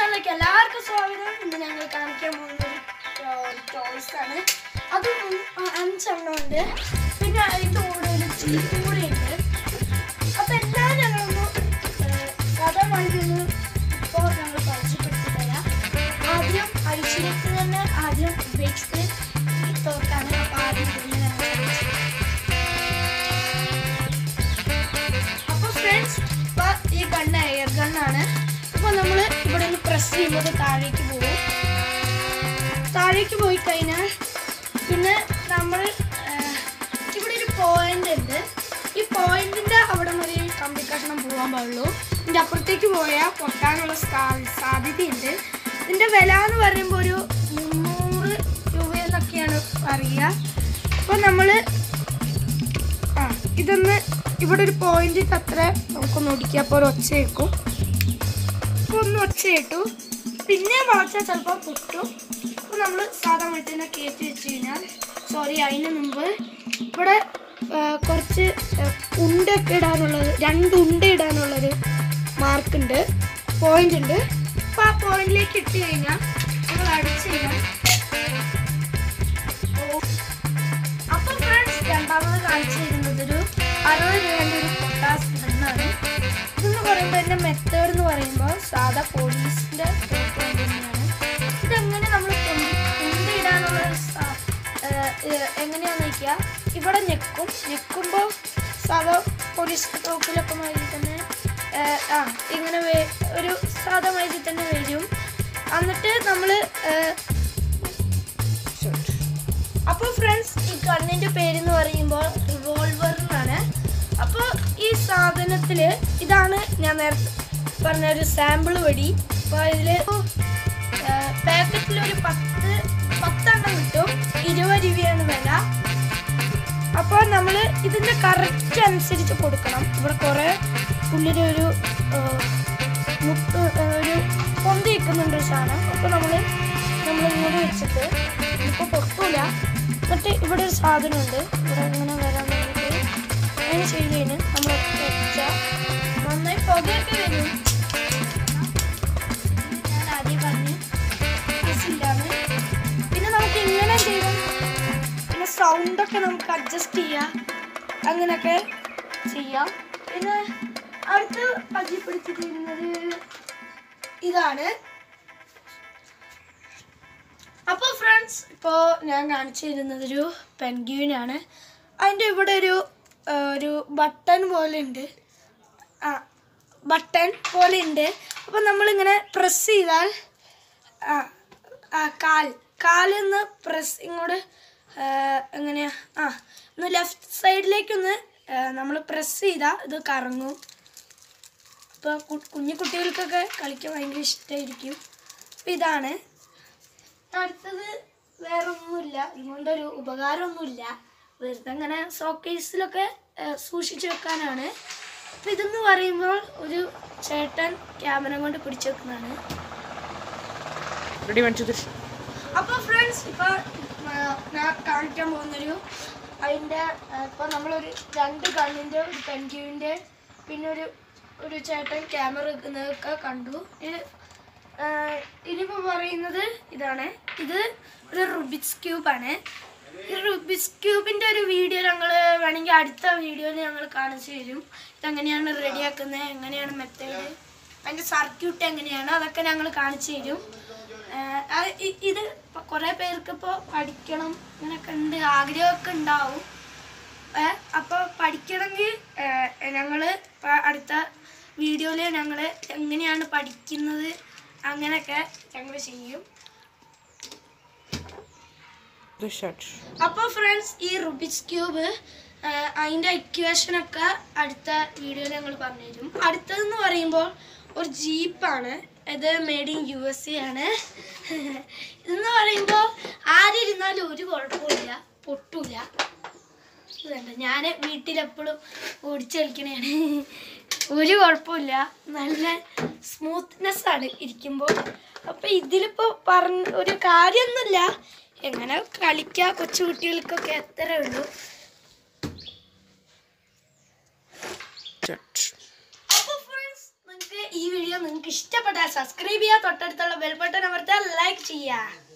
ചാനലിലേക്ക് എല്ലാവർക്കും സ്വാഗതം ഇന്ന് ഞങ്ങൾ കാണിക്കാൻ പോകുന്ന ഒരു ടോയ്സ് ആണ് അത് മൂ- അഞ്ചെണ്ണം ഉണ്ട് പിന്നെ അതിൻ്റെ കൂടെ ഒരു ചീറ്റും കൂടെ ഉണ്ട് അപ്പൊ എല്ലാം ഞങ്ങളൊന്ന് ഏഹ്, കഥ വാങ്ങിക്കുന്നു ഇപ്പോൾ ഞങ്ങൾ പരിചയപ്പെടുത്തി തരാം ആദ്യം ഐശ്വര്യത്തിൽ തന്നെ ആദ്യം വെച്ച് തോർത്താണ് അപ്പൊ ആദ്യം ഇതിനെ ഞങ്ങൾ കാണിച്ചു അപ്പൊ ഫ്രണ്ട്സ് ഇപ്പൊ ഈ ഗണ്ണ് എയർ ഗണ്ണാണ് അപ്പൊ നമ്മൾ ഇവിടെ നിന്ന് പ്രസ് ചെയ്യുമ്പോൾ ഇത് താഴേക്ക് പോകും താഴേക്ക് പോയി കഴിഞ്ഞാൽ പിന്നെ നമ്മൾ ഇവിടെ ഒരു പോയിന്റ് ഉണ്ട് ഈ പോയിന്റിന്റെ അവിടെ വരെ ഈ കമ്പി കഷ്ണം പോകാൻ പാടുള്ളൂ ഇതിന്റെ അപ്പുറത്തേക്ക് പോയാൽ പൊട്ടാനുള്ള സാ- സാധ്യതയുണ്ട് ഇതിന്റെ വില എന്ന് പറയുമ്പോൾ ഒരു മുന്നൂറ് രൂപ എന്നൊക്കെയാണ് പറയുക അപ്പൊ നമ്മള് ആ ഇതൊന്ന് ഇവിടെ ഒരു പോയിന്റ് അത്ര നമുക്കൊന്ന് ഒടിക്കുക അപ്പോൾ ഒരു ഒച്ച കേൾക്കും അപ്പോൾ ഒന്ന് ഒച്ച കേട്ടു പിന്നെ വളച്ചാൽ ചിലപ്പോൾ പൊട്ടും അപ്പോൾ നമ്മൾ സാധാ വീട്ടിൽ കയറ്റി വെച്ച് കഴിഞ്ഞാൽ സോറി അതിന് മുമ്പ് ഇവിടെ ആ, കുറച്ച് ആ, ഉണ്ടൊക്കെ ഇടാനുള്ളത് രണ്ട് ഉണ്ട ഇടാനുള്ളൊരു മാർക്കുണ്ട് പോയിന്റ് ഉണ്ട് അപ്പോൾ ആ പോയിന്റിലേക്ക് ഇട്ട് കഴിഞ്ഞാൽ നമ്മൾ അടിച്ച് കഴിഞ്ഞാൽ ഓ അപ്പൊ ഫ്രണ്ട്സ് രണ്ടാമത് കാണിച്ചു തരുന്നത് ഒരു അറുപത് രൂപേന്റെ ഒരു പൊട്ടാസ് എന്നാണ് ഇതെന്ന് പറയുമ്പോൾ എന്റെ മെത്തേഡ് എന്ന് പറയുമ്പോൾ സാധാ പോലീസിന്റെ ഫോട്ടോ തന്നെയാണ് ഇതെങ്ങനെ നമ്മൾ കൊണ്ടിടാനുള്ള എങ്ങനെയാന്ന് വെച്ചാൽ ഇവിടെ ഞെക്കും ഞെക്കുമ്പോൾ സാധാ പോലീസ് ടോപ്പിലൊക്കെ മാതിരി തന്നെ ഏ, ആ ഇങ്ങനെ വേ- ഒരു സാധാ മാതിരി തന്നെ വരും എന്നിട്ട് നമ്മൾ അപ്പോൾ ഫ്രണ്ട്സ് ഈ കണ്ണിന്റെ പേരെന്ന് പറയുമ്പോൾ റിവോൾവർ എന്നാണ് അപ്പോൾ ഈ സാധനത്തിൽ ഇതാണ് ഞാൻ നേരത്തെ പറഞ്ഞ ഒരു സാമ്പിൾ വടി അപ്പോൾ ഇതിൽ പാക്കറ്റിൽ ഒരു പത്ത് പത്തെണ്ണം കിട്ടും ഇരുപത് രൂപയാണ് വില അപ്പോൾ നമ്മൾ ഇതിൻ്റെ കറക്റ്റ് അനുസരിച്ച് കൊടുക്കണം ഇവിടെ കുറേ ഉള്ളിൽ ഒരു മുട്ട് ആ, ഒരു പൊന്തി നിൽക്കുന്നുണ്ട് ഒരു സാധനം അപ്പോൾ നമ്മൾ നമ്മൾ ഇങ്ങോട്ട് വെച്ചിട്ട് ഇപ്പോൾ പൊട്ടൂല എന്നിട്ട് ഇവിടെ ഒരു സാധനമുണ്ട് ഇവിടെ ഇങ്ങനെ വരാൻ വേണ്ടിയിട്ട് അങ്ങനെ ചെയ്ത് കഴിഞ്ഞ് നമ്മൾ വെച്ചാൽ നന്നായി പുകയൊക്കെ വരും ഞാൻ ആദ്യം പറഞ്ഞു ഇല്ലാന്ന് പിന്നെ നമുക്ക് ഇങ്ങനെ ചെയ്താൽ പിന്നെ സൗണ്ടൊക്കെ നമുക്ക് അഡ്ജസ്റ്റ് ചെയ്യാം അങ്ങനെയൊക്കെ ചെയ്യാം പിന്നെ അടുത്ത് പരിചയപ്പെടുത്തിയിരുന്നത് ഇതാണ് അപ്പോൾ ഫ്രണ്ട്സ് ഇപ്പോൾ ഞാൻ കാണിച്ചു തരുന്നത് ഒരു പെൻഗ്യൂനാണ് അതിൻ്റെ ഇവിടെ ഒരു ആ, ഒരു ബട്ടൺ പോലെ ഉണ്ട് ആ ബട്ടൺ പോലെ ഉണ്ട് അപ്പോൾ നമ്മളിങ്ങനെ പ്രസ് ചെയ്താൽ ആ ആ കാൽ കാലൊന്ന് പ്രസ് ഇങ്ങോട്ട് ആ, എങ്ങനെയാ ആ ഒന്ന് ലെഫ്റ്റ് സൈഡിലേക്കൊന്ന് നമ്മൾ പ്രസ് ചെയ്താൽ ഇത് കറങ്ങും ഇപ്പോൾ കുഞ്ഞു കുട്ടികൾക്കൊക്കെ കളിക്കാൻ ഭയങ്കര ഇഷ്ടമായിരിക്കും അപ്പോൾ ഇതാണ് അടുത്തത് വേറെ ഒന്നുമില്ല ഇതുകൊണ്ടൊരു ഉപകാരമൊന്നുമില്ല വെറുതെ അങ്ങനെ ഷോക്കേസിലൊക്കെ സൂക്ഷിച്ചു വെക്കാനാണ് അപ്പം ഇതെന്ന് പറയുമ്പോൾ ഒരു ചേട്ടൻ ക്യാമറ കൊണ്ട് പിടിച്ചു വെക്കുന്നതാണ് റെഡി വൺ ടു ത്രീ അപ്പൊ ഫ്രണ്ട്സ് ഇപ്പൊ ആ, ഞാൻ കാണിക്കാൻ പോകുന്നൊരു അതിന്റെ ആ, ഇപ്പൊ നമ്മളൊരു രണ്ട് കണ്ണിന്റെ ഒരു പെൻഗ്യുവിന്റെ പിന്നെ ഒരു ഒരു ചേട്ടൻ ക്യാമറ വെക്കുന്നതൊക്കെ കണ്ടു ഇത് ആ, ഇനിയിപ്പോ പറയുന്നത് ഇതാണ് ഇത് ഒരു റുബിക്സ് ക്യൂബാണ് ഈ റുബിക്സ് ക്യൂബിന്റെ ഒരു വീഡിയോ ഞങ്ങൾ വേണമെങ്കിൽ അടുത്ത വീഡിയോയിൽ ഞങ്ങൾ കാണിച്ചു തരും ഇതെങ്ങനെയാണ് റെഡിയാക്കുന്നത് എങ്ങനെയാണ് മെത്തേഡ് അതിന്റെ സർക്യൂട്ട് എങ്ങനെയാണ് അതൊക്കെ ഞങ്ങൾ കാണിച്ചു തരും ആഹ് അത് ഇ- ഇത് ഇപ്പൊ കുറേ പേർക്ക് ഇപ്പോൾ പഠിക്കണം ഇങ്ങനെയൊക്കെ ഉണ്ട് ആഗ്രഹമൊക്കെ ഉണ്ടാവും ഏഹ് അപ്പോൾ പഠിക്കണമെങ്കിൽ ഞങ്ങൾ അടുത്ത വീഡിയോയിൽ ഞങ്ങൾ എങ്ങനെയാണ് പഠിക്കുന്നത് അങ്ങനെയൊക്കെ ഞങ്ങൾ ചെയ്യും ഷർട്ട് അപ്പോൾ ഫ്രണ്ട്സ് ഈ റുബിക്സ് ക്യൂബ് അതിൻ്റെ ഇക്വേഷനൊക്കെ അടുത്ത വീഡിയോയിൽ ഞങ്ങൾ പറഞ്ഞുതരും അടുത്തതെന്ന് പറയുമ്പോൾ ഒരു ജീപ്പാണ് ഇത് made in U S A ആണ് ഇതെന്ന് പറയുമ്പോൾ ആരിരുന്നാലും ഒരു കുഴപ്പമില്ല പൊട്ടൂല ഇതുണ്ട് ഞാൻ വീട്ടിലെപ്പോഴും ഓടിച്ച് കളിക്കണതാണ് ഒരു കുഴപ്പമില്ല നല്ല സ്മൂത്ത്നെസ് ആണ് ഇരിക്കുമ്പോൾ അപ്പം ഇതിലിപ്പോൾ പറഞ്ഞ ഒരു കാര്യമൊന്നുമില്ല എങ്ങനെ കളിക്കുക കൊച്ചു കുട്ടികൾക്കൊക്കെ എത്ര ഉള്ളൂ ഷർട്ട് അപ്പോൾ ഫ്രണ്ട്സ് നിങ്ങൾക്ക് ഈ വീഡിയോ നിങ്ങൾക്ക് ഇഷ്ടപ്പെട്ടാൽ സബ്സ്ക്രൈബ് ചെയ്യുക തൊട്ടടുത്തുള്ള ബെൽ ബട്ടൺ അമർത്താൽ ലൈക്ക് ചെയ്യുക